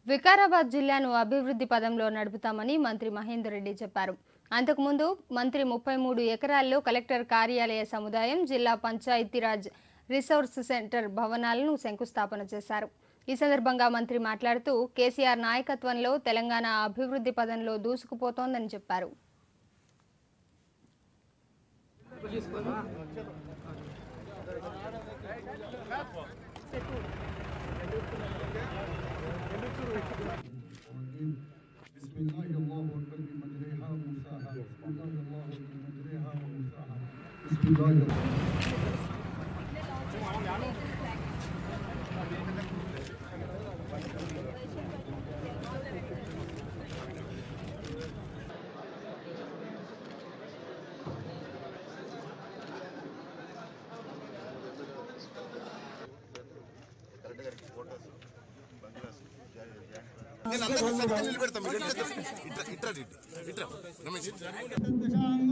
వికారాబాద్ జిల్లాను అభివృద్ధి పదంలో నడుపుతామని మంత్రి మహేందర్ రెడ్డి చెప్పారు అంతకుముందు మంత్రి ముప్పై మూడు ఎకరాల్లో కలెక్టర్ కార్యాలయ సముదాయం జిల్లా పంచాయతీరాజ్ రిసోర్స్ సెంటర్ భవనాలను శంకుస్థాపన చేశారు ఈ సందర్భంగా మంత్రి మాట్లాడుతూ కేసీఆర్ నాయకత్వంలో తెలంగాణ అభివృద్ధి పదంలో దూసుకుపోతోందని చెప్పారు بسم الله الله اكبر بمجريها ومرساها بسم الله الله اكبر بمجريها ومرساها بسم الله الرحمن నేను అందరికీ సరిగ్గా నిలబెడతాను మీరు ఇట్లా ఇట్లా ఇట్రా ఇట్రా ఇట్రా రమేష్ దశాంగ